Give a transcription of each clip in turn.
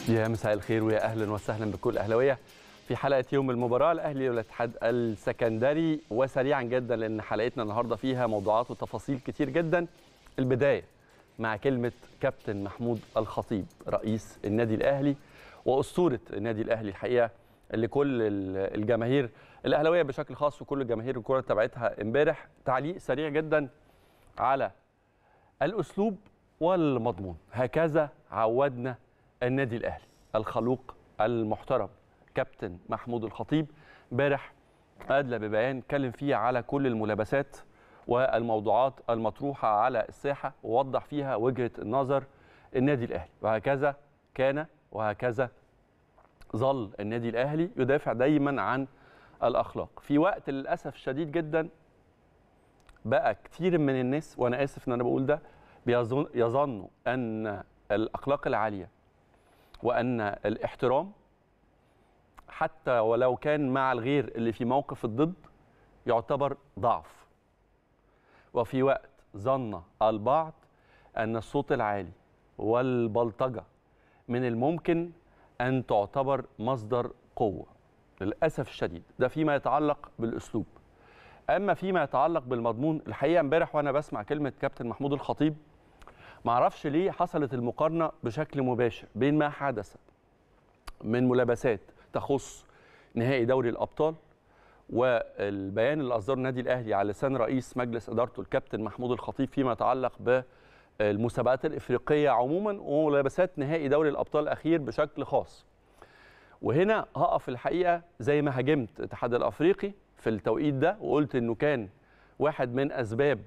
يا مساء الخير ويا اهلا وسهلا بكل اهلاويه في حلقه يوم المباراه الاهلي والاتحاد السكندري وسريعا جدا لان حلقتنا النهارده فيها موضوعات وتفاصيل كتير جدا البدايه مع كلمه كابتن محمود الخطيب رئيس النادي الاهلي واسطوره النادي الاهلي الحقيقه اللي كل الجماهير الاهلاويه بشكل خاص وكل الجماهير الكره تابعتها امبارح تعليق سريع جدا على الاسلوب والمضمون هكذا عودنا النادي الاهلي الخلوق المحترم كابتن محمود الخطيب امبارح ادلى ببيان اتكلم فيه على كل الملابسات والموضوعات المطروحه على الساحه ووضح فيها وجهه النظر النادي الاهلي وهكذا كان وهكذا ظل النادي الاهلي يدافع دايما عن الاخلاق في وقت للاسف الشديد جدا بقى كتير من الناس وانا اسف ان انا بقول ده بيظن يظنوا ان الاخلاق العاليه وان الاحترام حتى ولو كان مع الغير اللي في موقف الضد يعتبر ضعف وفي وقت ظن البعض ان الصوت العالي والبلطجه من الممكن ان تعتبر مصدر قوه للاسف الشديد ده فيما يتعلق بالاسلوب اما فيما يتعلق بالمضمون الحقيقه امبارح وانا بسمع كلمه كابتن محمود الخطيب ما اعرفش ليه حصلت المقارنه بشكل مباشر بين ما حدث من ملابسات تخص نهائي دوري الابطال والبيان اللي اصدره النادي الاهلي على لسان رئيس مجلس ادارته الكابتن محمود الخطيب فيما يتعلق بالمسابقات الافريقيه عموما وملابسات نهائي دوري الابطال الاخير بشكل خاص. وهنا هقف الحقيقه زي ما هاجمت الاتحاد الافريقي في التوقيت ده وقلت انه كان واحد من اسباب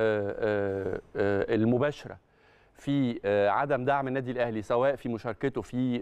المباشره في عدم دعم النادي الاهلي سواء في مشاركته في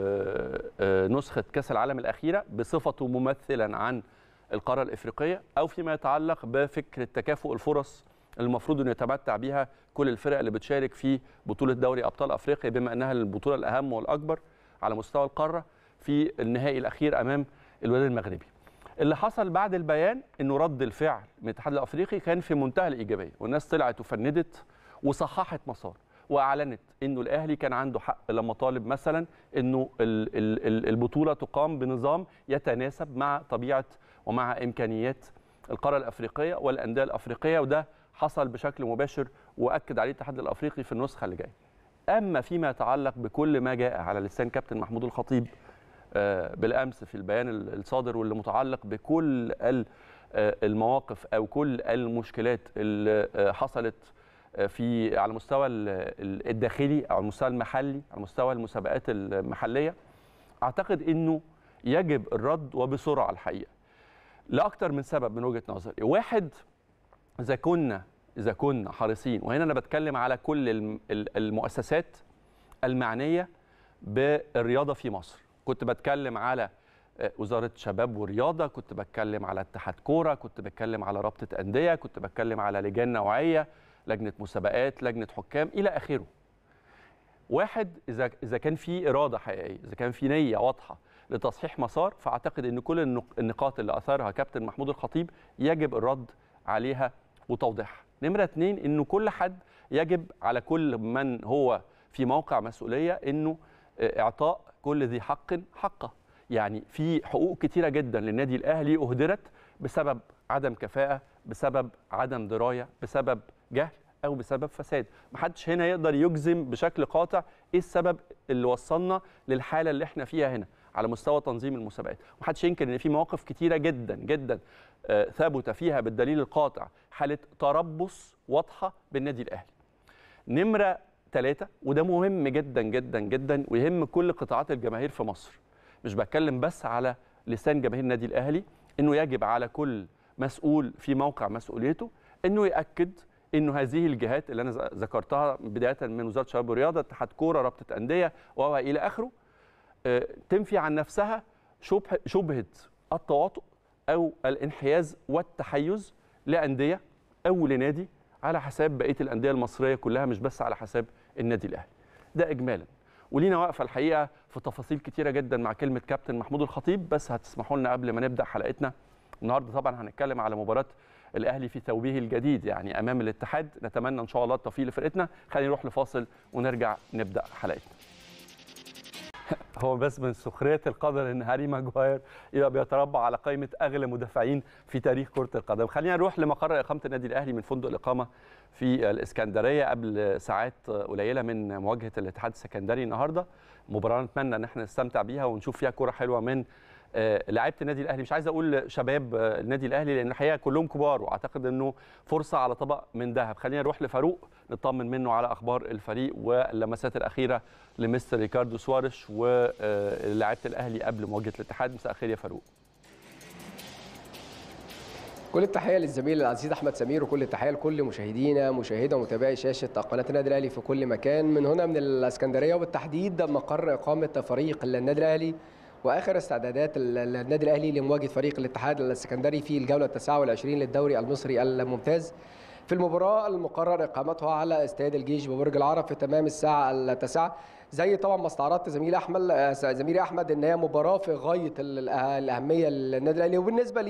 نسخه كاس العالم الاخيره بصفته ممثلا عن القاره الافريقيه او فيما يتعلق بفكره تكافؤ الفرص المفروض انه يتمتع بها كل الفرق اللي بتشارك في بطوله دوري ابطال افريقيا بما انها البطوله الاهم والاكبر على مستوى القاره في النهائي الاخير امام الوداد المغربي. اللي حصل بعد البيان انه رد الفعل من الاتحاد الافريقي كان في منتهى الايجابيه والناس طلعت وفندت وصححت مسار واعلنت انه الاهلي كان عنده حق لما طالب مثلا انه البطوله تقام بنظام يتناسب مع طبيعه ومع امكانيات القاره الافريقيه والانديه الافريقيه وده حصل بشكل مباشر واكد عليه الاتحاد الافريقي في النسخه اللي جايه. اما فيما يتعلق بكل ما جاء على لسان كابتن محمود الخطيب بالامس في البيان الصادر واللي متعلق بكل المواقف او كل المشكلات اللي حصلت في على المستوى الداخلي او على المستوى المحلي على مستوى المسابقات المحليه اعتقد انه يجب الرد وبسرعه الحقيقه لاكثر من سبب من وجهه نظري واحد اذا كنا اذا كنا حريصين وهنا انا بتكلم على كل المؤسسات المعنيه بالرياضه في مصر كنت بتكلم على وزاره شباب ورياضه كنت بتكلم على اتحاد كوره كنت بتكلم على رابطه انديه كنت بتكلم على لجان نوعيه لجنه مسابقات لجنه حكام الى اخره واحد اذا اذا كان في اراده حقيقيه اذا كان في نيه واضحه لتصحيح مسار فاعتقد ان كل النقاط اللي اثارها كابتن محمود الخطيب يجب الرد عليها وتوضيحها نمره اثنين انه كل حد يجب على كل من هو في موقع مسؤوليه انه اعطاء كل ذي حق حقه يعني في حقوق كتيره جدا للنادي الاهلي اهدرت بسبب عدم كفاءه بسبب عدم درايه بسبب جهل او بسبب فساد محدش هنا يقدر يجزم بشكل قاطع ايه السبب اللي وصلنا للحاله اللي احنا فيها هنا على مستوى تنظيم المسابقات محدش ينكر ان في مواقف كتيره جدا جدا آه ثبت فيها بالدليل القاطع حاله تربص واضحه بالنادي الاهلي نمره ثلاثة وده مهم جدا جدا جدا ويهم كل قطاعات الجماهير في مصر مش بتكلم بس على لسان جماهير النادي الاهلي انه يجب على كل مسؤول في موقع مسؤوليته انه ياكد انه هذه الجهات اللي انا ذكرتها بدايه من وزاره الشباب والرياضه اتحاد كوره رابطه انديه والى اخره تنفي عن نفسها شبه شبهه التواطؤ او الانحياز والتحيز لانديه او لنادي على حساب بقيه الانديه المصريه كلها مش بس على حساب النادي الاهلي ده اجمالا ولينا واقفه الحقيقه في تفاصيل كتيره جدا مع كلمه كابتن محمود الخطيب بس هتسمحوا لنا قبل ما نبدا حلقتنا النهارده طبعا هنتكلم على مباراه الاهلي في ثوبه الجديد يعني امام الاتحاد نتمنى ان شاء الله التوفيق لفرقتنا خلينا نروح لفاصل ونرجع نبدا حلقتنا هو بس من سخريه القدر ان هاري ماجواير يبقى بيتربع على قائمه اغلى مدافعين في تاريخ كره القدم خلينا نروح لمقر اقامه النادي الاهلي من فندق الاقامه في الاسكندريه قبل ساعات قليله من مواجهه الاتحاد السكندري النهارده مباراه نتمنى ان احنا نستمتع بيها ونشوف فيها كره حلوه من لعيبه النادي الاهلي مش عايز اقول شباب النادي الاهلي لان الحقيقه كلهم كبار واعتقد انه فرصه على طبق من ذهب خلينا نروح لفاروق نطمن منه على اخبار الفريق واللمسات الاخيره لمستر ريكاردو سوارش ولاعيبه الاهلي قبل مواجهه الاتحاد مساء الخير يا فاروق كل التحيه للزميل العزيز احمد سمير وكل التحيه لكل مشاهدينا مشاهده ومتابعي شاشه قناه النادي الاهلي في كل مكان من هنا من الاسكندريه وبالتحديد مقر اقامه فريق النادي الاهلي واخر استعدادات النادي الاهلي لمواجهه فريق الاتحاد السكندري في الجوله التاسعه والعشرين للدوري المصري الممتاز في المباراه المقرر اقامتها على استاد الجيش ببرج العرب في تمام الساعه التاسعه زي طبعا ما استعرضت زميلي احمد زميلي احمد ان هي مباراه في غايه الاهميه للنادي الاهلي وبالنسبه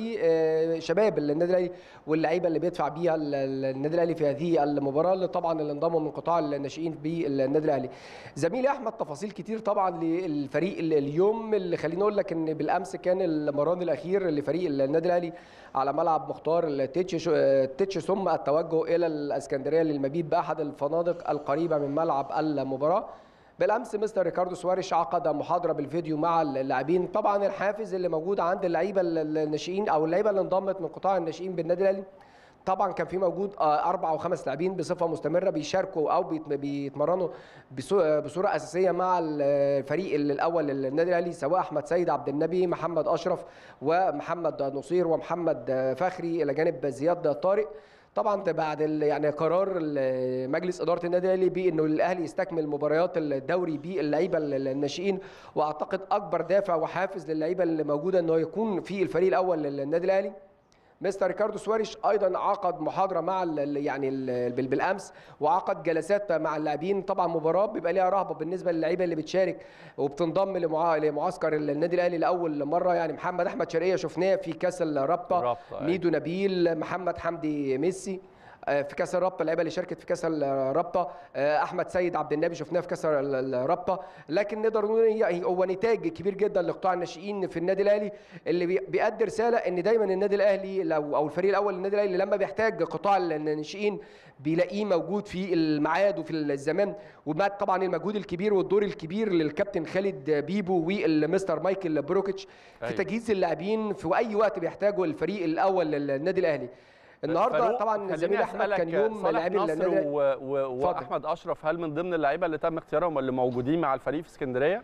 لشباب النادي الاهلي واللعيبه اللي بيدفع بيها النادي الاهلي في هذه المباراه اللي طبعا اللي انضموا من قطاع الناشئين بالنادي الاهلي زميلي احمد تفاصيل كتير طبعا للفريق اليوم اللي خليني اقول لك ان بالامس كان المران الاخير لفريق النادي الاهلي على ملعب مختار التتش التتش ثم التوجه الى الاسكندريه للمبيت باحد الفنادق القريبه من ملعب المباراه بالامس مستر ريكاردو سواريش عقد محاضره بالفيديو مع اللاعبين طبعا الحافز اللي موجود عند اللعيبه الناشئين او اللعيبه اللي انضمت من قطاع الناشئين بالنادي الاهلي طبعا كان في موجود اربع او خمس لاعبين بصفه مستمره بيشاركوا او بيتمرنوا بصوره اساسيه مع الفريق الاول للنادي الاهلي سواء احمد سيد عبد النبي محمد اشرف ومحمد نصير ومحمد فخري الى جانب زياد طارق طبعا بعد يعني قرار مجلس اداره النادي الاهلي بانه الاهلي يستكمل مباريات الدوري باللعيبه الناشئين واعتقد اكبر دافع وحافز للعيبه اللي موجوده انه يكون في الفريق الاول للنادي الاهلي مستر ريكاردو سواريش ايضا عقد محاضره مع ال يعني ال بالامس وعقد جلسات مع اللاعبين طبعا مباراه بيبقى ليها رهبه بالنسبه للعيبه اللي بتشارك وبتنضم لمعسكر النادي الاهلي لاول مره يعني محمد احمد شرقيه شفناه في كاس الرابطه ميدو نبيل محمد حمدي ميسي في كاس الرابطه اللعيبه اللي شاركت في كاس الرابطه احمد سيد عبد النبي شفناه في كاس الرابطه لكن نقدر نقول هو نتاج كبير جدا لقطاع الناشئين في النادي الاهلي اللي بيأدي رساله ان دايما النادي الاهلي لو او الفريق الاول للنادي الاهلي لما بيحتاج قطاع الناشئين بيلاقيه موجود في الميعاد وفي الزمان ومع طبعا المجهود الكبير والدور الكبير للكابتن خالد بيبو والمستر مايكل بروكيتش في تجهيز اللاعبين في اي وقت بيحتاجوا الفريق الاول للنادي الاهلي النهارده طبعا زميلي احمد كان يوم لاعبين النادي و... و... واحمد اشرف هل من ضمن اللعيبه اللي تم اختيارهم اللي موجودين مع الفريق في اسكندريه؟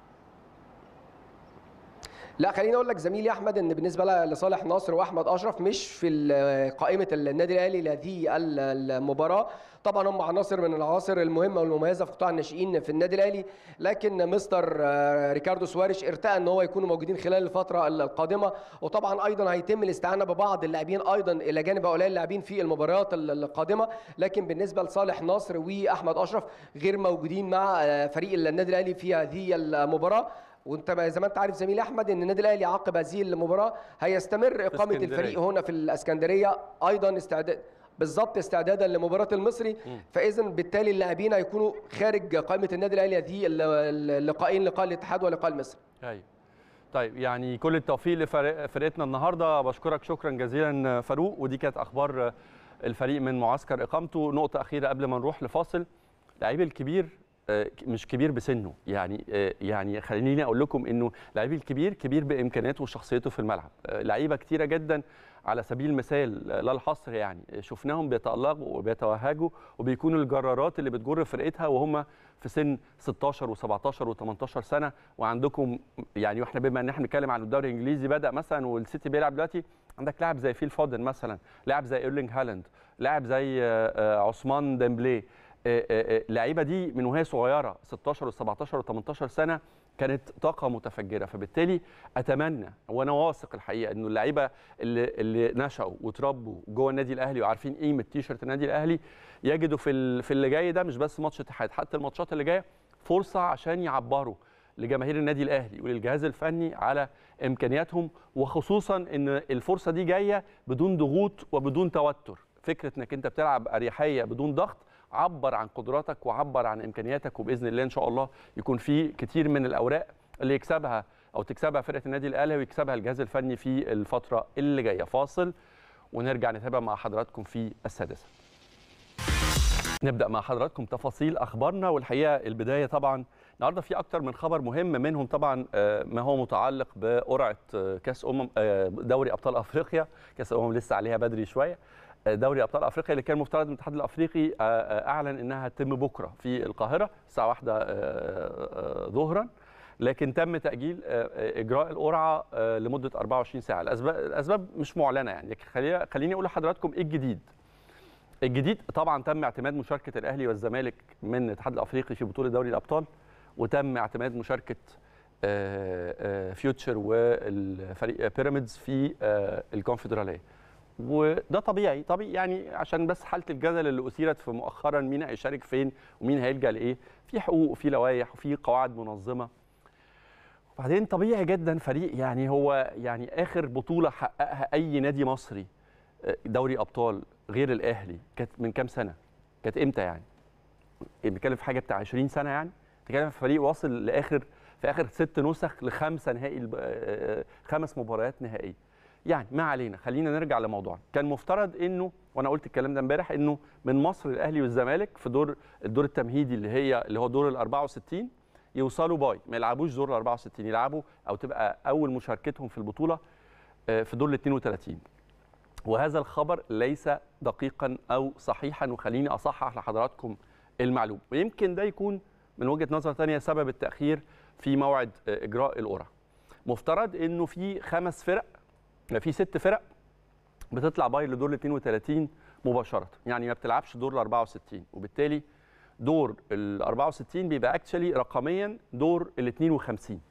لا خليني اقول لك زميلي احمد ان بالنسبه لصالح ناصر واحمد اشرف مش في قائمه النادي الاهلي لهذه المباراه طبعا هم عناصر من العناصر المهمه والمميزه في قطاع الناشئين في النادي الاهلي لكن مستر ريكاردو سواريش ارتأى ان هو يكونوا موجودين خلال الفتره القادمه وطبعا ايضا هيتم الاستعانه ببعض اللاعبين ايضا الى جانب هؤلاء اللاعبين في المباريات القادمه لكن بالنسبه لصالح ناصر واحمد اشرف غير موجودين مع فريق النادي الاهلي في هذه المباراه وانت زي ما انت عارف زميلي احمد ان النادي الاهلي عقب هذه المباراه هيستمر اقامه الفريق هنا في الاسكندريه ايضا استعداد بالظبط استعدادا لمباراه المصري فاذا بالتالي اللاعبين هيكونوا خارج قائمه النادي الاهلي هذه اللقاءين لقاء الاتحاد ولقاء المصري ايوه طيب يعني كل التوفيق لفرقتنا النهارده بشكرك شكرا جزيلا فاروق ودي كانت اخبار الفريق من معسكر اقامته نقطه اخيره قبل ما نروح لفاصل لعيب الكبير مش كبير بسنه يعني يعني خليني اقول لكم انه لعيب الكبير كبير بامكانياته وشخصيته في الملعب لعيبه كتيره جدا على سبيل المثال لا الحصر يعني شفناهم بيتالقوا وبيتوهجوا وبيكونوا الجرارات اللي بتجر فرقتها وهم في سن 16 و17 و18 سنه وعندكم يعني واحنا بما ان احنا بنتكلم عن الدوري الانجليزي بدا مثلا والسيتي بيلعب دلوقتي عندك لاعب زي فيل فودن مثلا لاعب زي ايرلينج هالاند لاعب زي عثمان ديمبلي اللعيبه دي من وهي صغيره 16 و17 و18 سنه كانت طاقه متفجره فبالتالي اتمنى وانا واثق الحقيقه انه اللعيبه اللي, اللي نشأوا وتربوا جوه النادي الاهلي وعارفين قيمه تيشرت النادي الاهلي يجدوا في في اللي جاي ده مش بس ماتش اتحاد حتى الماتشات اللي جايه فرصه عشان يعبروا لجماهير النادي الاهلي وللجهاز الفني على امكانياتهم وخصوصا ان الفرصه دي جايه بدون ضغوط وبدون توتر فكره انك انت بتلعب اريحيه بدون ضغط عبر عن قدراتك وعبر عن امكانياتك وباذن الله ان شاء الله يكون في كتير من الاوراق اللي يكسبها او تكسبها فرقه النادي الاهلي ويكسبها الجهاز الفني في الفتره اللي جايه فاصل ونرجع نتابع مع حضراتكم في السادسه نبدا مع حضراتكم تفاصيل اخبارنا والحقيقه البدايه طبعا النهارده في اكتر من خبر مهم منهم طبعا ما هو متعلق بقرعه كاس امم دوري ابطال افريقيا كاس الامم لسه عليها بدري شويه دوري ابطال افريقيا اللي كان مفترض الاتحاد الافريقي اعلن انها تتم بكره في القاهره الساعه واحدة ظهرا لكن تم تاجيل اجراء القرعه لمده 24 ساعه الاسباب الاسباب مش معلنه يعني خليني اقول لحضراتكم ايه الجديد الجديد طبعا تم اعتماد مشاركه الاهلي والزمالك من الاتحاد الافريقي في بطوله دوري الابطال وتم اعتماد مشاركه فيوتشر والفريق بيراميدز في الكونفدراليه وده طبيعي طبيعي يعني عشان بس حاله الجدل اللي اثيرت في مؤخرا مين هيشارك فين ومين هيلجا لايه في حقوق وفي لوائح وفي قواعد منظمه وبعدين طبيعي جدا فريق يعني هو يعني اخر بطوله حققها اي نادي مصري دوري ابطال غير الاهلي كانت من كام سنه كانت امتى يعني بنتكلم في حاجه بتاع 20 سنه يعني بنتكلم في فريق واصل لاخر في اخر ست نسخ لخمسه نهائي خمس مباريات نهائيه يعني ما علينا خلينا نرجع لموضوعنا كان مفترض انه وانا قلت الكلام ده امبارح انه من مصر الاهلي والزمالك في دور الدور التمهيدي اللي هي اللي هو دور ال 64 يوصلوا باي ما يلعبوش دور ال 64 يلعبوا او تبقى اول مشاركتهم في البطوله في دور ال 32 وهذا الخبر ليس دقيقا او صحيحا وخليني اصحح لحضراتكم المعلومه ويمكن ده يكون من وجهه نظر ثانيه سبب التاخير في موعد اجراء القرعه مفترض انه في خمس فرق في ست فرق بتطلع باي لدور ال 32 مباشره يعني ما بتلعبش دور ال 64 وبالتالي دور ال 64 بيبقى اكشلي رقميا دور ال 52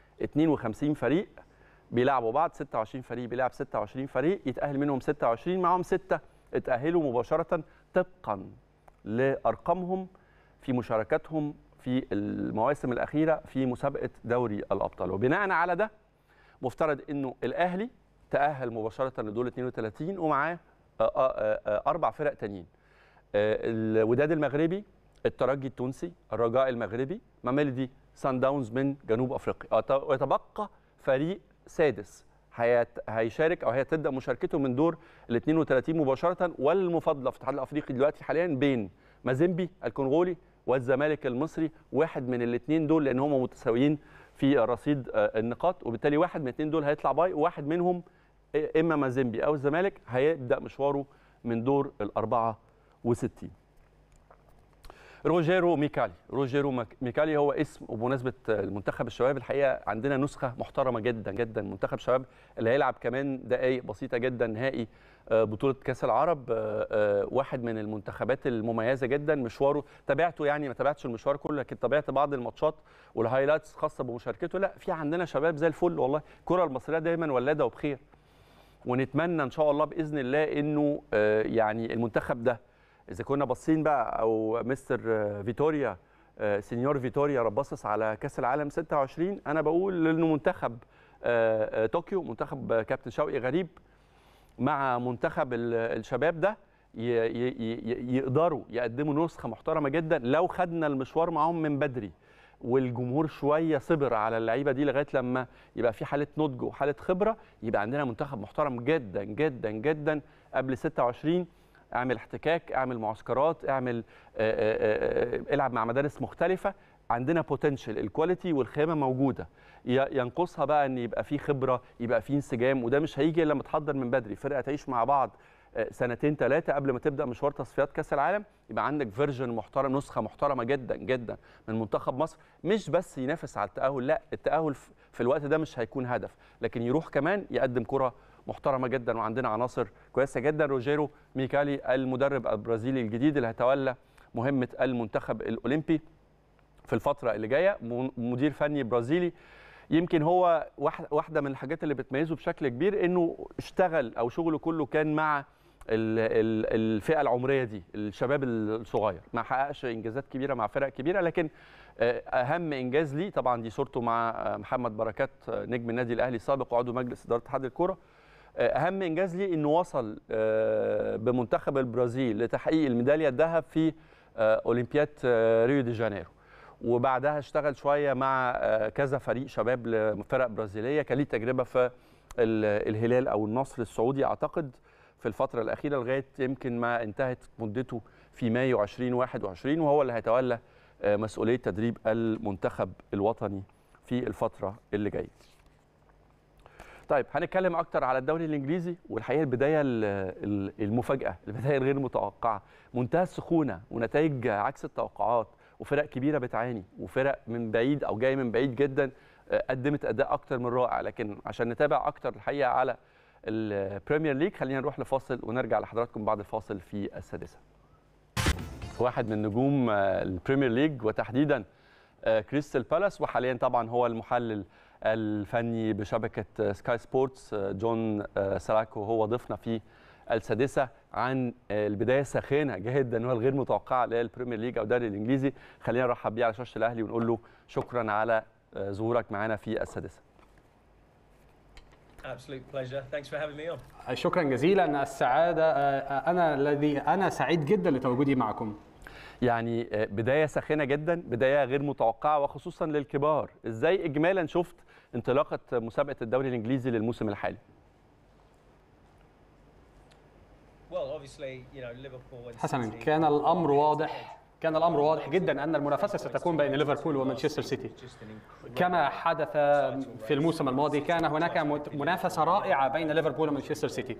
52 فريق بيلعبوا بعض 26 فريق بيلعب 26 فريق يتاهل منهم 26 معاهم سته اتاهلوا مباشره طبقا لارقامهم في مشاركاتهم في المواسم الاخيره في مسابقه دوري الابطال وبناء على ده مفترض انه الاهلي تاهل مباشره لدور 32 ومعاه اربع فرق تانيين الوداد المغربي الترجي التونسي الرجاء المغربي ماميلدي سان داونز من جنوب افريقيا ويتبقى فريق سادس هيشارك او هتبدا مشاركته من دور ال 32 مباشره والمفاضله في الاتحاد الافريقي دلوقتي حاليا بين مازيمبي الكونغولي والزمالك المصري واحد من الاثنين دول لان هم متساويين في رصيد النقاط وبالتالي واحد من الاثنين دول هيطلع باي وواحد منهم اما مازيمبي او الزمالك هيبدا مشواره من دور ال 64 روجيرو ميكالي روجيرو ميكالي هو اسم وبمناسبه المنتخب الشباب الحقيقه عندنا نسخه محترمه جدا جدا منتخب شباب اللي هيلعب كمان دقائق بسيطه جدا نهائي بطوله كاس العرب واحد من المنتخبات المميزه جدا مشواره تابعته يعني ما تابعتش المشوار كله لكن تابعت بعض الماتشات والهايلايتس خاصه بمشاركته لا في عندنا شباب زي الفل والله الكره المصريه دايما ولاده وبخير ونتمنى ان شاء الله باذن الله انه يعني المنتخب ده اذا كنا باصين بقى او مستر فيتوريا سينيور فيتوريا ربصص على كاس العالم 26 انا بقول انه منتخب طوكيو منتخب كابتن شوقي غريب مع منتخب الشباب ده يقدروا يقدموا نسخه محترمه جدا لو خدنا المشوار معاهم من بدري والجمهور شويه صبر على اللعيبه دي لغايه لما يبقى في حاله نضج وحاله خبره يبقى عندنا منتخب محترم جدا جدا جدا قبل 26 اعمل احتكاك اعمل معسكرات اعمل آآ آآ العب مع مدارس مختلفه عندنا بوتنشال الكواليتي والخامه موجوده ينقصها بقى ان يبقى في خبره يبقى في انسجام وده مش هيجي الا لما تحضر من بدري فرقه تعيش مع بعض سنتين ثلاثه قبل ما تبدا مشوار تصفيات كاس العالم يبقى عندك فيرجن محترم نسخه محترمه جدا جدا من منتخب مصر مش بس ينافس على التاهل لا التاهل في الوقت ده مش هيكون هدف لكن يروح كمان يقدم كره محترمه جدا وعندنا عناصر كويسه جدا روجيرو ميكالي المدرب البرازيلي الجديد اللي هيتولى مهمه المنتخب الاولمبي في الفتره اللي جايه مدير فني برازيلي يمكن هو واحده من الحاجات اللي بتميزه بشكل كبير انه اشتغل او شغله كله كان مع الفئه العمريه دي الشباب الصغير ما حققش انجازات كبيره مع فرق كبيره لكن اهم انجاز ليه طبعا دي صورته مع محمد بركات نجم النادي الاهلي السابق وعضو مجلس اداره اتحاد الكره اهم انجاز ليه انه وصل بمنتخب البرازيل لتحقيق الميداليه الذهب في اولمبياد ريو دي جانيرو وبعدها اشتغل شويه مع آه، كذا فريق شباب لفرق برازيليه كان ليه تجربه في ال- الهلال او النصر السعودي اعتقد في الفتره الاخيره لغايه يمكن ما انتهت مدته في مايو 2021 وهو اللي هيتولى آه، مسؤوليه تدريب المنتخب الوطني في الفتره اللي جايه. طيب هنتكلم اكتر على الدوري الانجليزي والحقيقه البدايه ال- ال- المفاجاه البدايه الغير متوقعه منتهى السخونه ونتائج عكس التوقعات وفرق كبيره بتعاني وفرق من بعيد او جايه من بعيد جدا آه، قدمت اداء اكتر من رائع لكن عشان نتابع اكتر الحقيقه على البريمير ليج خلينا نروح لفاصل ونرجع لحضراتكم بعد الفاصل في السادسه واحد من نجوم آه، البريمير ليج وتحديدا آه، كريستال بالاس وحاليا طبعا هو المحلل الفني بشبكه آه، سكاي سبورتس آه، جون آه، ساراكو هو ضيفنا في السادسه عن آه، البدايه الساخنه جدا والغير متوقعه للبريمير ليج او الدوري الانجليزي خلينا نرحب بيه على شاشه الاهلي ونقول له شكرا على آه، ظهورك معنا في السادسه Absolute pleasure. Thanks for having me on. شكرا جزيلا السعادة آه، أنا الذي أنا سعيد جدا لتواجدي معكم يعني آه، بدايه ساخنه جدا بدايه غير متوقعه وخصوصا للكبار ازاي اجمالا شفت انطلاقه مسابقه الدوري الانجليزي للموسم الحالي Well, obviously, you know, Liverpool and حسنا City كان الأمر واضح كان الأمر واضح جدا أن المنافسة ستكون بين ليفربول ومانشستر سيتي just an incredible كما حدث في الموسم الماضي كان هناك مت- منافسة رائعة بين ليفربول ومانشستر سيتي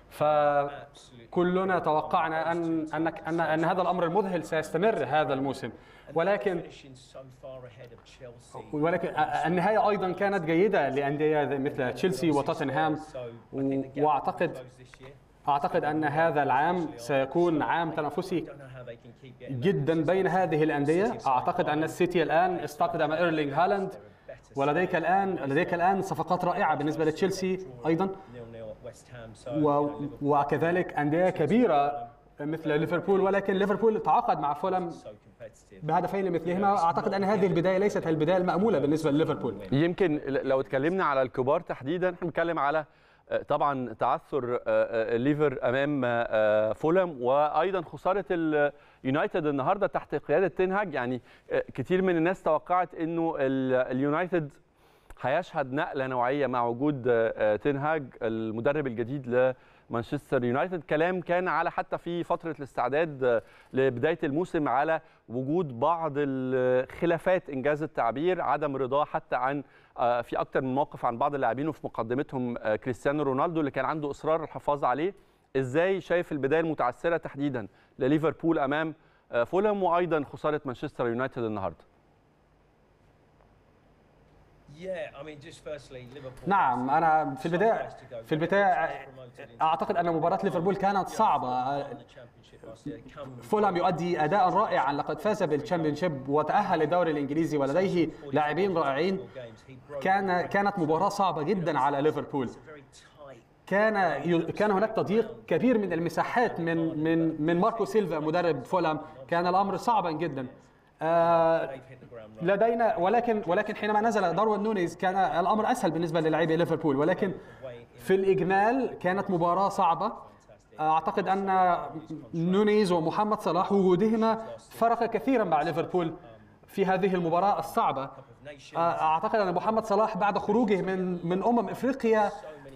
فكلنا توقعنا أن أن أن, أن هذا الأمر المذهل سيستمر هذا الموسم ولكن finishing so far ahead of Chelsea. ولكن النهاية أيضا كانت جيدة لأندية مثل تشيلسي وتوتنهام So I think the gap وأعتقد will close this year. أعتقد أن هذا العام سيكون عام تنافسي Don't know how they can keep getting جدا بين هذه الأندية أعتقد أن السيتي الآن استقدم إيرلينغ هالاند ولديك الآن لديك الآن صفقات رائعة بالنسبة لتشيلسي أيضا nil nil at West Ham. So و- you know, Liverpool وكذلك أندية كبيرة مثل ليفربول ولكن ليفربول تعاقد مع فولم so competitive. بهدفين لمثلهما أعتقد أن هذه البداية ليست البداية المأمولة بالنسبة لليفربول يمكن ل- لو اتكلمنا على الكبار تحديدا احنا بنتكلم على آه، طبعا تعثر آه، آه، الليفر امام آه، فولم وايضا خساره اليونايتد النهارده تحت قياده تنهاج يعني آه، كتير من الناس توقعت انه ال- اليونايتد هيشهد نقله نوعيه مع وجود آه، آه، تنهاج المدرب الجديد لمانشستر يونايتد كلام كان على حتى في فتره الاستعداد آه، لبدايه الموسم على وجود بعض الخلافات انجاز التعبير عدم رضاه حتى عن آه، في اكتر من موقف عن بعض اللاعبين وفي مقدمتهم آه، كريستيانو رونالدو اللي كان عنده اصرار الحفاظ عليه ازاي شايف البدايه المتعثره تحديدا لليفربول امام آه، فولهام وايضا خساره مانشستر يونايتد النهارده Yeah, I mean, just firstly, Liverpool. نعم أنا في البداية في البداية أعتقد أن مباراة ليفربول كانت صعبة won the championship last year. Come فولهام يؤدي أداء رائعا لقد فاز بالتشامبيونشيب وتأهل للدوري الإنجليزي ولديه لاعبين رائعين games, he broke كان كانت مباراة صعبة جدا على ليفربول very tight. كان ي- كان هناك تضييق كبير من المساحات من من من ماركو سيلفا مدرب فولهام كان الأمر صعبا جدا آه، They've hit the ground running. لدينا ولكن ولكن حينما نزل داروين نونيز كان الامر اسهل بالنسبه للاعبي ليفربول ولكن في الاجمال كانت مباراه صعبه اعتقد ان نونيز ومحمد صلاح وجودهما فرق كثيرا مع ليفربول في هذه المباراه الصعبه اعتقد ان محمد صلاح بعد خروجه من من امم افريقيا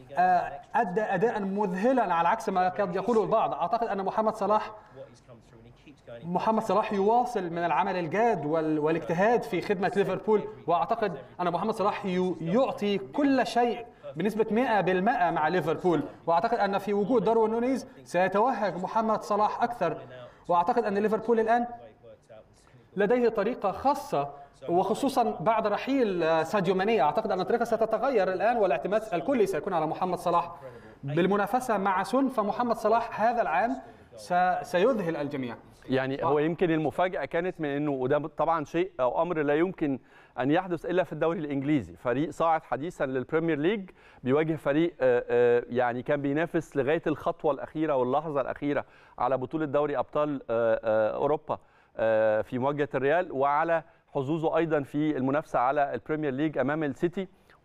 آه، ادى اداء مذهلا على عكس ما قد يقوله البعض اعتقد ان محمد صلاح What he's come through, and he keeps going. محمد صلاح يواصل من العمل الجاد وال- والاجتهاد في خدمة ليفربول وأعتقد أن محمد صلاح ي- يعطي كل شيء بنسبة 100% مع ليفربول وأعتقد أن في وجود داروين نونيز سيتوهج محمد صلاح أكثر وأعتقد أن ليفربول الآن It worked out with لديه طريقة خاصة وخصوصا بعد رحيل آه، ساديو ماني أعتقد أن الطريقة ستتغير الآن والاعتماد الكلي سيكون على محمد صلاح بالمنافسة مع سون فمحمد صلاح هذا العام س- سيذهل الجميع يعني هو يمكن المفاجاه كانت من انه وده طبعا شيء او امر لا يمكن ان يحدث الا في الدوري الانجليزي فريق صاعد حديثا للبريمير ليج بيواجه فريق آه، آه، يعني كان بينافس لغايه الخطوه الاخيره واللحظه الاخيره على بطوله دوري ابطال آه، آه، اوروبا آه، في مواجهه الريال وعلى حظوظه ايضا في المنافسه على البريمير ليج امام السيتي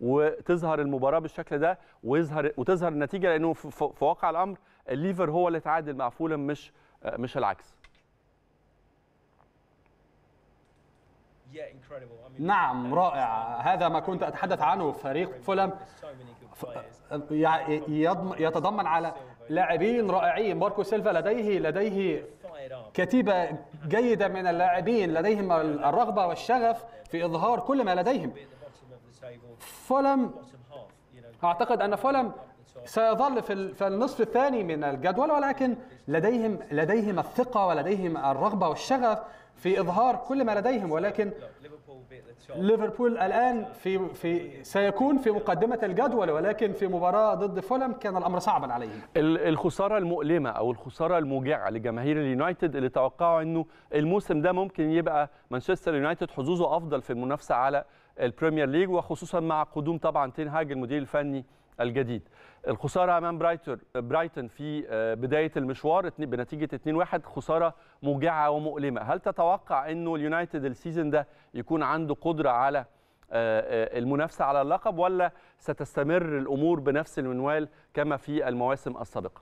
وتظهر المباراه بالشكل ده ويظهر وتظهر النتيجه لانه في في- في واقع الامر الليفر هو اللي تعادل مع فولم مش آه، مش العكس Yeah, incredible. I mean, نعم رائع هذا ما كنت اتحدث عنه فريق فولم so many good players. يع- يضم- يتضمن على لاعبين رائعين ماركو سيلفا لديه لديه Fired up. كتيبة جيدة من اللاعبين لديهم الرغبة والشغف في إظهار كل ما لديهم Be at the bottom of the table, فولم bottom half. You know, أعتقد أن فولم سيظل في ال- في النصف الثاني من الجدول ولكن لديهم لديهم الثقة ولديهم الرغبة والشغف في إظهار كل ما لديهم ولكن look, Liverpool will be at the top. ليفربول الآن في في سيكون في مقدمة الجدول ولكن في مباراة ضد فولم كان الأمر صعبا عليهم ال- الخساره المؤلمه او الخساره الموجعه لجماهير اليونايتد اللي توقعوا انه الموسم ده ممكن يبقى مانشستر يونايتد حظوظه افضل في المنافسه على البريمير ليج وخصوصا مع قدوم طبعا تين هاج المدير الفني الجديد الخساره امام برايتون برايتون في آه، بدايه المشوار اتنين- بنتيجه 2-1 خساره موجعه ومؤلمه هل تتوقع انه اليونايتد السيزون ده يكون عنده قدره على آه، آه، المنافسه على اللقب ولا ستستمر الامور بنفس المنوال كما في المواسم السابقه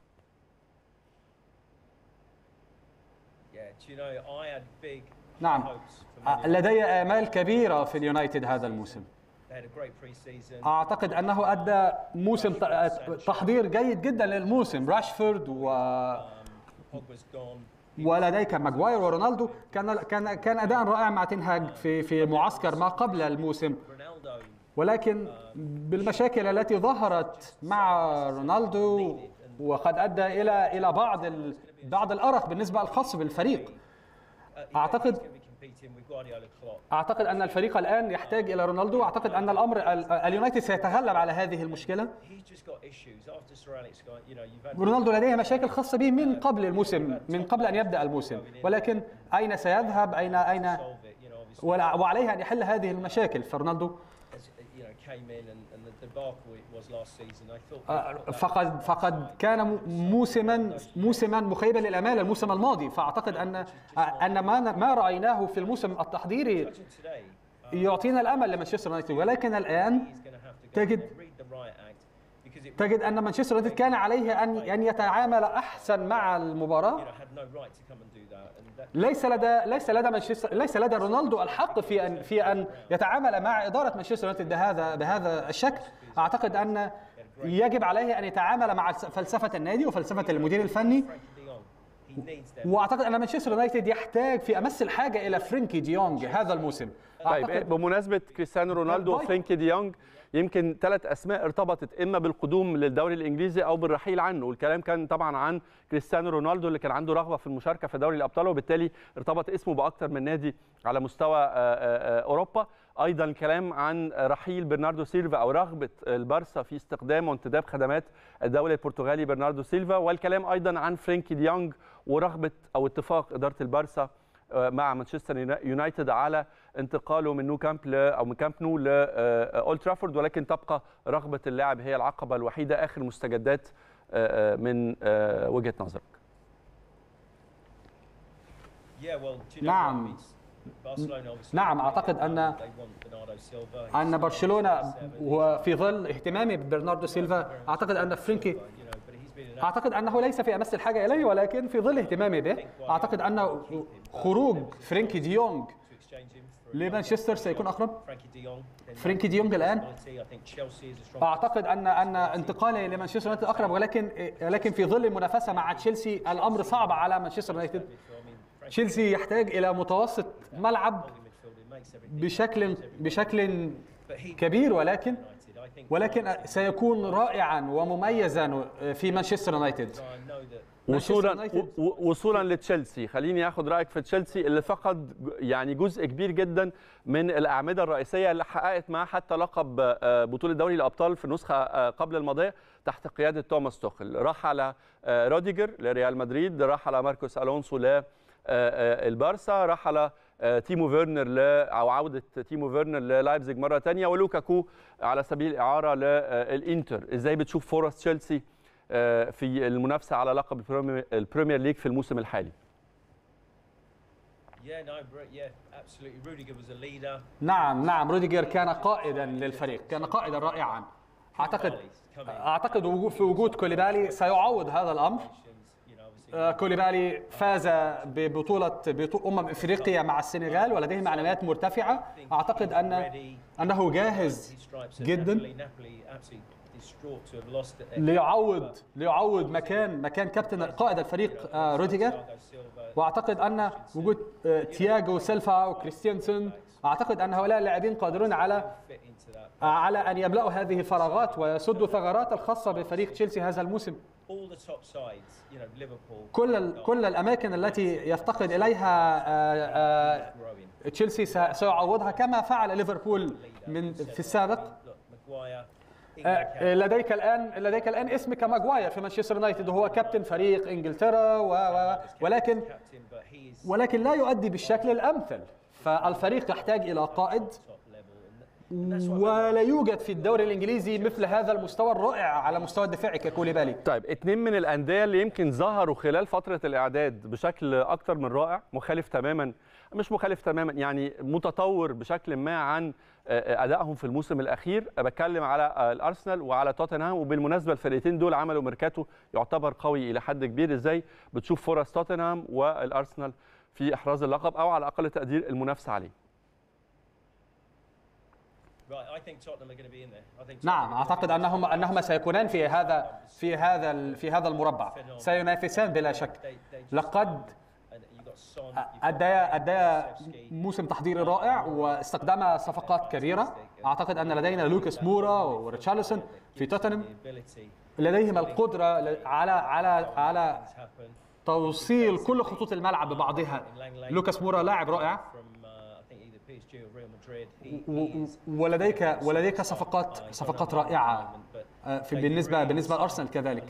Yeah, do you know, I had big نعم hopes for Man United. لدي آمال كبيرة في اليونايتد هذا الموسم They had a great pre-season. أعتقد أنه أدى موسم ت- تحضير جيد جدا للموسم راشفورد و Pogba's gone. ولديك ماجواير ورونالدو كان كان كان اداء رائع مع تنهاج في في معسكر ما قبل الموسم Ronaldo, ولكن بالمشاكل التي ظهرت مع رونالدو وقد ادى الى الى بعض ال- بعض الارق بالنسبه الخاص بالفريق uh, he- أعتقد- he's going to be competing with Guardiola Klopp. اعتقد ان الفريق الان يحتاج الى رونالدو واعتقد ان الامر ال- اليونايتد سيتغلب على هذه المشكله He's just got issues after Sir Alex got, you know, you've had رونالدو لديه مشاكل خاصه به من قبل الموسم من قبل ان يبدا الموسم ولكن اين سيذهب اين اين solve it, you know, obviously, ولا- وعليه ان يحل هذه المشاكل فرونالدو as, you know, came in and, and the debacle it was last season. I thought آه، فقد فقد كان م- موسما موسما مخيبا للامال الموسم الماضي فاعتقد ان ان ما ما رايناه في الموسم التحضيري today يعطينا الامل لمانشستر يونايتد ولكن الان he's going to have to go تجد- and read the riot act because it تجد ان مانشستر يونايتد كان عليه ان ان يتعامل احسن مع you المباراه know, had no right to come and do that. And that ليس لدى ليس لدى مانشستر ليس لدى رونالدو الحق في ان في ان يتعامل مع اداره مانشستر يونايتد بهذا بهذا الشكل اعتقد ان يجب عليه ان يتعامل مع فلسفه النادي وفلسفه المدير الفني Frankie de Jong, he needs them. واعتقد ان مانشستر يونايتد يحتاج في امس الحاجه الى فرينكي ديونج هذا الموسم طيب اعتقد بمناسبه كريستيانو رونالدو طيب. وفرينكي دي يونج يمكن ثلاث اسماء ارتبطت اما بالقدوم للدوري الانجليزي او بالرحيل عنه والكلام كان طبعا عن كريستيانو رونالدو اللي كان عنده رغبه في المشاركه في دوري الابطال وبالتالي ارتبط اسمه باكثر من نادي على مستوى آه، آه، آه، اوروبا ايضا كلام عن رحيل برناردو سيلفا او رغبه البارسا في استخدام وانتداب خدمات الدولي البرتغالي برناردو سيلفا والكلام ايضا عن فرينكي دي يونج ورغبه او اتفاق اداره البارسا مع مانشستر يونايتد على انتقاله من نو كامب ل او من كامب نو لاولد ترافورد ولكن تبقى رغبه اللاعب هي العقبه الوحيده اخر مستجدات آه، آه، من آه، وجهه نظرك Yeah, well, do you know نعم. what? It's- Barcelona obviously نعم، أعتقد أن- they want Bernardo Silva. ان He's برشلونه 27, وفي ظل اهتمامي ببرناردو سيلفا اعتقد ان فرينكي you know, but he's been an اعتقد انه ليس في امس الحاجه اليه ولكن في ظل اهتمامي به اعتقد ان خروج فرينكي ديونج to exchange him for لمانشستر سيكون اقرب Frankie de Jong. Then فرينكي ديونج الان possibility. I think Chelsea is a strong اعتقد ان ان انتقاله لمانشستر يونايتد اقرب ولكن ولكن في ظل المنافسه مع تشيلسي الامر صعب على مانشستر يونايتد midfield. I mean, Frankie تشيلسي يحتاج الى متوسط ملعب midfield, it makes everything. بشكل بشكل But he كبير ولكن United, I think ولكن سيكون رائعا ومميزا في مانشستر يونايتد I know that وصولا مانشستر يونايتد- و- و- وصولا لتشيلسي خليني اخد رايك في تشيلسي اللي فقد ج- يعني جزء كبير جدا من الاعمده الرئيسيه اللي حققت معاه حتى لقب آه، بطوله دوري الابطال في النسخه آه، قبل الماضيه تحت قياده توماس توخل راح على آه، روديجر لريال مدريد راح على ماركوس الونسو ل آه، آه، البارسا راح على آه، تيمو فيرنر ل او عوده تيمو فيرنر للايبزيج مره ثانيه ولوكاكو على سبيل الاعاره للانتر ازاي بتشوف فرص تشيلسي آه، في المنافسه على لقب البريمير- البريمير ليج في الموسم الحالي yeah, no, br- yeah, absolutely. Rudiger was a leader. نعم نعم روديجر كان قائدا للفريق كان قائدا رائعا اعتقد اعتقد وجود- في وجود كوليبالي سيعوض هذا الامر You know, obviously آه، كوليبالي فاز ببطولة بطو- أمم إفريقيا مع السنغال ولديه معنويات مرتفعة أعتقد أن أنه جاهز جدا ليعوض ليعوض مكان مكان كابتن قائد الفريق آه، روديجر واعتقد ان وجود آه، تياغو سيلفا وكريستيانسون اعتقد ان هؤلاء اللاعبين قادرون على على ان يملأوا هذه الفراغات ويسدوا ثغرات الخاصه بفريق تشيلسي هذا الموسم كل ال- كل الاماكن التي يفتقد اليها آه، آه، تشيلسي س- سيعوضها كما فعل ليفربول من في السابق آه، لديك الان لديك الان اسم كماغواير في مانشستر يونايتد وهو كابتن فريق انجلترا و و ولكن ولكن لا يؤدي بالشكل الامثل فالفريق يحتاج الى قائد ولا يوجد في الدوري الانجليزي مثل هذا المستوى الرائع على مستوى الدفاع ككوليبالي طيب اتنين من الانديه اللي يمكن ظهروا خلال فتره الاعداد بشكل اكتر من رائع مخالف تماما مش مخالف تماما يعني متطور بشكل ما عن آه، ادائهم في الموسم الاخير بتكلم على آه، الارسنال وعلى توتنهام وبالمناسبه الفرقتين دول عملوا ميركاتو يعتبر قوي الى حد كبير ازاي بتشوف فرص توتنهام والارسنال في احراز اللقب او على اقل تقدير المنافسه عليه نعم اعتقد انهم انهما سيكونان في هذا في هذا ال- في هذا المربع سينافسان بلا شك لقد أدايا أدايا موسم تحضيري رائع واستخدم صفقات كبيرة أعتقد أن لدينا لوكاس مورا وريتشارلسون في توتنهام لديهم القدرة ل- على على على توصيل كل خطوط الملعب ببعضها لوكاس مورا لاعب رائع و- و- ولديك ولديك صفقات صفقات رائعة آه، في بالنسبة بالنسبة لأرسنال كذلك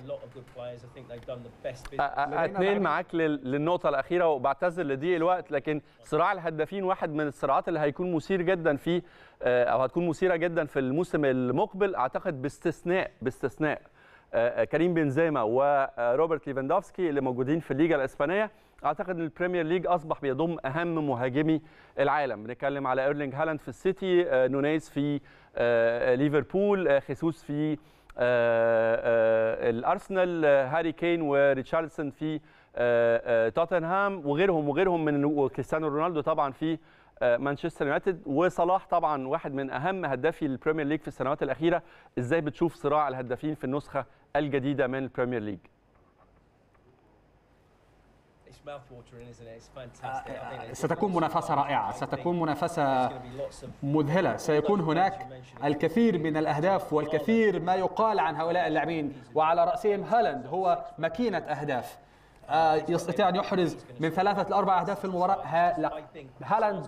اتنين معاك لل- للنقطة الأخيرة وبعتذر لضيق الوقت لكن صراع الهدافين واحد من الصراعات اللي هيكون مثير جدا في آه، أو هتكون مثيرة جدا في الموسم المقبل أعتقد باستثناء باستثناء آه، آه، كريم بنزيما وروبرت ليفاندوفسكي اللي موجودين في الليجا الإسبانية أعتقد إن البريمير ليج أصبح بيضم أهم مهاجمي العالم بنتكلم على إيرلينج هالاند في السيتي آه، نونيز في آه، ليفربول آه، خيسوس في آه، آه، الارسنال آه، هاري كين وريتشاردسون في آه، آه، توتنهام وغيرهم وغيرهم من وكريستيانو رونالدو طبعا في آه، مانشستر يونايتد وصلاح طبعا واحد من اهم هدافي البريمير ليج في السنوات الاخيره ازاي بتشوف صراع الهدافين في النسخه الجديده من البريمير ليج ستكون منافسة رائعة ستكون منافسة مذهلة سيكون هناك الكثير من الأهداف والكثير ما يقال عن هؤلاء اللاعبين وعلى رأسهم هالاند هو ماكينة أهداف آه، يستطيع أن يحرز من ثلاثة لأربع أهداف في المباراة ها لا هالاند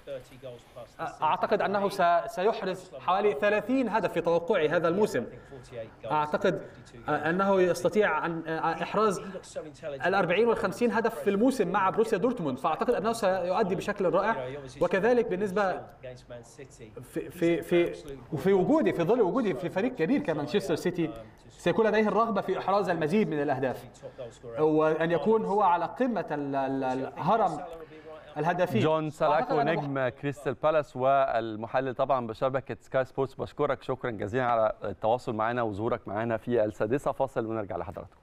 أعتقد أنه س- سيحرز حوالي 30 هدف في توقعي هذا الموسم أعتقد آه، أنه يستطيع أن آه، إحراز ال 40 وال 50 هدف في الموسم مع بروسيا دورتموند فأعتقد أنه سيؤدي بشكل رائع وكذلك بالنسبة في في في وفي وجودي في ظل وجودي في فريق كبير كمانشستر سيتي سيكون لديه الرغبة في إحراز المزيد من الأهداف وأن يكون هو على قمة ال- ال- الهرم الهدفي جون سالاكو وأعتقد أن نجم كريستال بالاس والمحلل طبعا بشبكه سكاي سبورتس بشكرك شكرا جزيلا على التواصل معنا وظهورك معنا في السادسه فاصل ونرجع لحضراتكم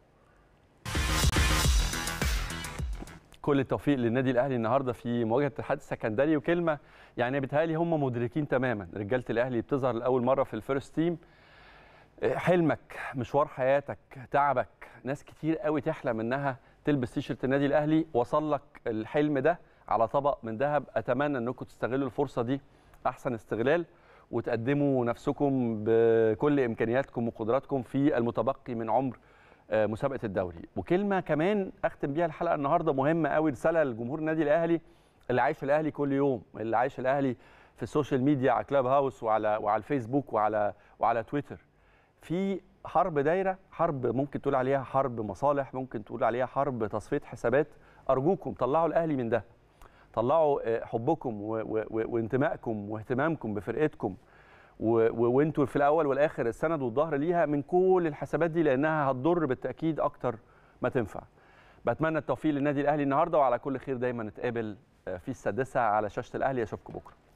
كل التوفيق للنادي الاهلي النهارده في مواجهه الاتحاد السكندري وكلمه يعني بيتهيألي هم مدركين تماما رجاله الاهلي بتظهر لاول مره في الفيرست تيم حلمك مشوار حياتك تعبك ناس كتير قوي تحلم انها تلبس تيشرت النادي الاهلي وصل لك الحلم ده على طبق من ذهب اتمنى انكم تستغلوا الفرصه دي احسن استغلال وتقدموا نفسكم بكل امكانياتكم وقدراتكم في المتبقي من عمر آه، مسابقه الدوري وكلمه كمان اختم بيها الحلقه النهارده مهمه قوي رساله لجمهور النادي الاهلي اللي عايش الاهلي كل يوم اللي عايش الاهلي في السوشيال ميديا على كلاب هاوس وعلى وعلى الفيسبوك وعلى وعلى تويتر في حرب دايره حرب ممكن تقول عليها حرب مصالح ممكن تقول عليها حرب تصفيه حسابات ارجوكم طلعوا الاهلي من ده طلعوا آه، حبكم و- و- و- وانتمائكم واهتمامكم بفرقتكم و- و- وانتوا في الاول والاخر السند والظهر ليها من كل الحسابات دي لانها هتضر بالتاكيد اكتر ما تنفع بتمنى التوفيق للنادي الاهلي النهارده وعلى كل خير دايما نتقابل آه، في السادسه على شاشه الاهلي اشوفكم بكره